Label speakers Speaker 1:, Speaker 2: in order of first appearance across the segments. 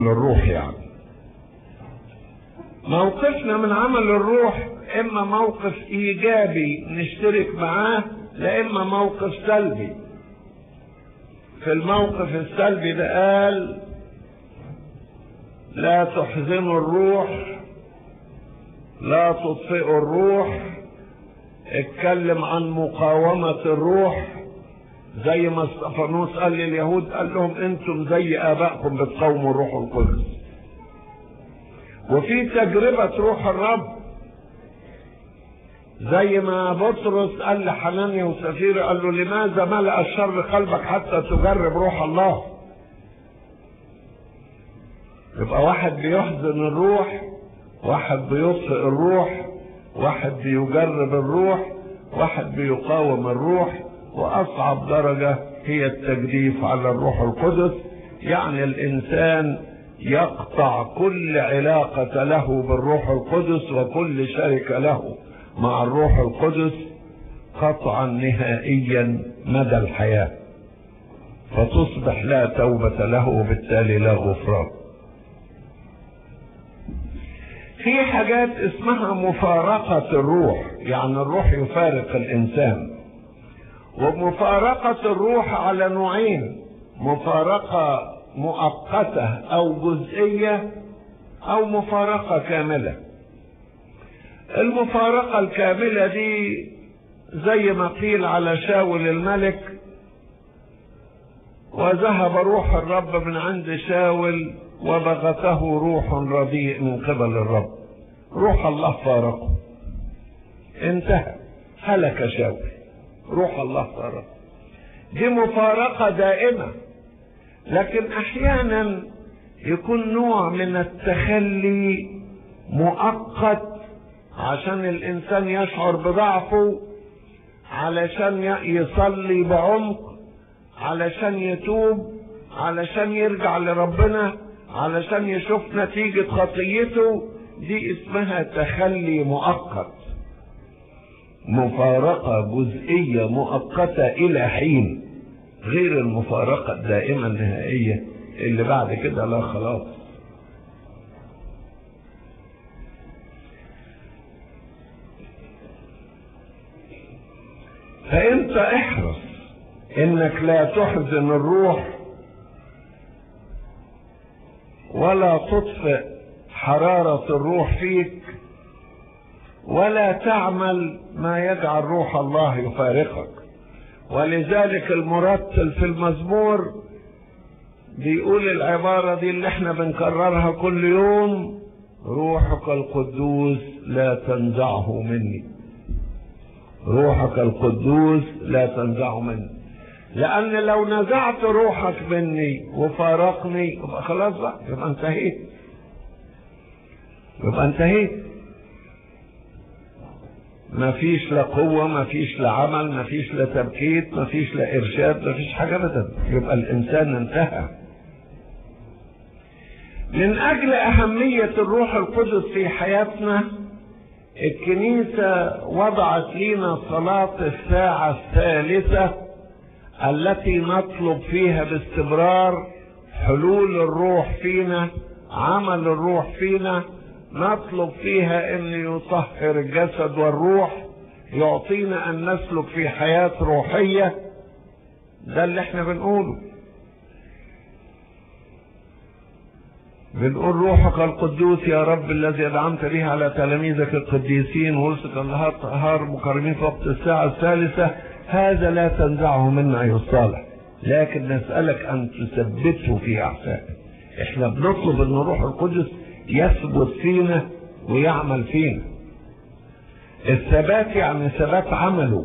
Speaker 1: للروح يعني موقفنا من عمل الروح اما موقف ايجابي نشترك معاه لا اما موقف سلبي في الموقف السلبي ده قال لا تحزنوا الروح لا تطفئوا الروح اتكلم عن مقاومة الروح زي ما استفانوس قال لليهود قال لهم انتم زي ابائكم بتقاوموا الروح القدس وفي تجربة روح الرب زي ما بطرس قال لحنانيا وسفيرة قال له لماذا ملأ الشر قلبك حتى تجرب روح الله يبقى واحد بيحزن الروح واحد بيطفئ الروح واحد بيجرب الروح واحد بيقاوم الروح واصعب درجة هي التجديف على الروح القدس يعني الانسان يقطع كل علاقة له بالروح القدس وكل شركة له مع الروح القدس قطعا نهائيا مدى الحياة فتصبح لا توبة له وبالتالي لا غفران في حاجات اسمها مفارقة الروح يعني الروح يفارق الإنسان ومفارقة الروح على نوعين مفارقة مؤقتة أو جزئية أو مفارقة كاملة المفارقة الكاملة دي زي ما قيل على شاول الملك وذهب روح الرب من عند شاول وبغته روح رديء من قبل الرب روح الله فارقه انتهى هلك شاول روح الله فارقه دي مفارقة دائمة لكن احيانا يكون نوع من التخلي مؤقت عشان الانسان يشعر بضعفه علشان يصلي بعمق علشان يتوب علشان يرجع لربنا علشان يشوف نتيجة خطيته دي اسمها تخلي مؤقت مفارقة جزئية مؤقتة إلى حين غير المفارقة الدائمة النهائية اللي بعد كده لا خلاص فانت احرص انك لا تحزن الروح ولا تطفئ حرارة الروح فيك ولا تعمل ما يجعل روح الله يفارقك ولذلك المرتل في المزمور بيقول العبارة دي اللي احنا بنكررها كل يوم روحك القدوس لا تنزعه مني روحك القدوس لا تنزعه مني لأن لو نزعت روحك مني وفارقني يبقى خلاص بقى يبقى انتهيت يبقى انتهيت ما فيش لا قوة ما فيش لا عمل ما فيش لا تبكيت ما فيش لا إرشاد ما فيش حاجة أبدا يبقى الإنسان انتهى من أجل أهمية الروح القدس في حياتنا الكنيسة وضعت لنا صلاة الساعة الثالثة التي نطلب فيها باستمرار حلول الروح فينا عمل الروح فينا نطلب فيها ان يطهر الجسد والروح يعطينا ان نسلك في حياة روحية ده اللي احنا بنقوله بنقول روحك القدوس يا رب الذي أدعمت به على تلاميذك القديسين ورسلك النهار طهار مكرمين في وقت الساعة الثالثة هذا لا تنزعه منا أيها الصالح لكن نسألك أن تثبته في أعسائك احنا بنطلب أن الروح القدس يثبت فينا ويعمل فينا الثبات يعني ثبات عمله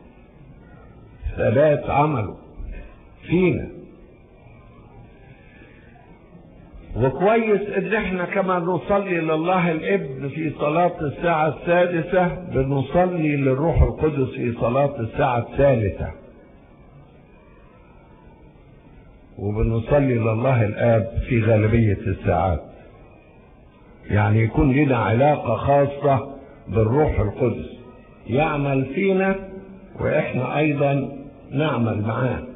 Speaker 1: ثبات عمله فينا وكويس ان احنا كما نصلي لله الابن في صلاة الساعة السادسة بنصلي للروح القدس في صلاة الساعة الثالثة وبنصلي لله الاب في غالبية الساعات يعني يكون لنا علاقة خاصة بالروح القدس يعمل فينا واحنا ايضا نعمل معاه